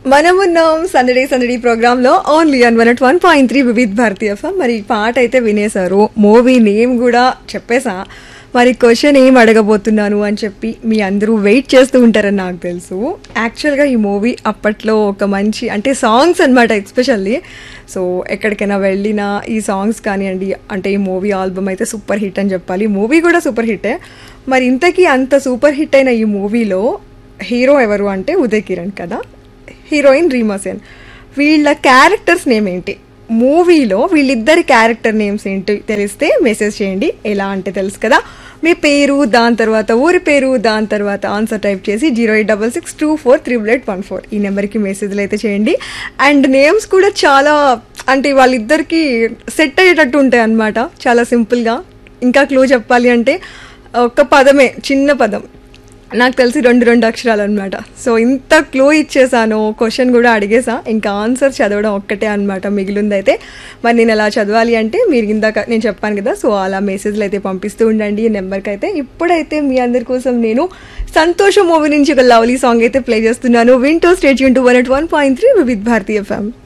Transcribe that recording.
మనమున్నాం సందడి సందడి ప్రోగ్రామ్ లో only on one one point three Vividh Bharatiya FM మరి ఈ పాట అయితే వినేశారు మూవీ నేమ్ కూడా చెప్పేసా మరి క్వశ్చన్ ఏం అడగబోతున్నాను అని చెప్పి మీ అందరూ వెయిట్ చేస్తూ ఉంటారని నాకు తెలుసు యాక్చువల్గా ఈ మూవీ అప్పట్లో ఒక మంచి అంటే సాంగ్స్ అనమాట ఎస్పెషల్లీ సో ఎక్కడికైనా వెళ్ళినా ఈ సాంగ్స్ కానివ్వండి అంటే ఈ మూవీ ఆల్బమ్ అయితే సూపర్ హిట్ అని చెప్పాలి మూవీ కూడా సూపర్ హిట్టే మరి ఇంతకీ అంత సూపర్ హిట్ అయిన ఈ మూవీలో హీరో ఎవరు అంటే ఉదయ్ కిరణ్ కదా హీరోయిన్ రీమా సేన్ వీళ్ళ క్యారెక్టర్స్ నేమ్ ఏంటి మూవీలో వీళ్ళిద్దరి క్యారెక్టర్ నేమ్స్ ఏంటి తెలిస్తే మెసేజ్ చేయండి ఎలా అంటే తెలుసు కదా మీ పేరు దాని తర్వాత ఊరి పేరు దాని తర్వాత ఆన్సర్ టైప్ చేసి zero eight double six two four triple eight one four ఈ నెంబర్కి మెసేజ్లు అయితే చేయండి అండ్ నేమ్స్ కూడా చాలా అంటే వాళ్ళిద్దరికి సెట్ అయ్యేటట్టు ఉంటాయి అన్నమాట చాలా సింపుల్గా ఇంకా క్లూ చెప్పాలి అంటే ఒక పదమే చిన్న పదం నాకు తెలిసి రెండు రెండు అక్షరాలు అనమాట సో ఇంత క్లూ ఇచ్చేసాను క్వశ్చన్ కూడా అడిగేసా ఇంకా ఆన్సర్ చదవడం ఒక్కటే అనమాట మిగిలిందైతే మరి నేను ఎలా చదవాలి అంటే మీరు ఇందాక నేను చెప్పాను కదా సో అలా మెసేజ్లు అయితే పంపిస్తూ ఉండండి ఈ నెంబర్కి అయితే ఇప్పుడైతే మీ అందరి కోసం నేను సంతోషం మూవీ నుంచి ఒక లవ్లీ సాంగ్ అయితే ప్లే చేస్తున్నాను వింటూ స్టేట్ యూన్ two one at one point three Vividh Bharatiya FM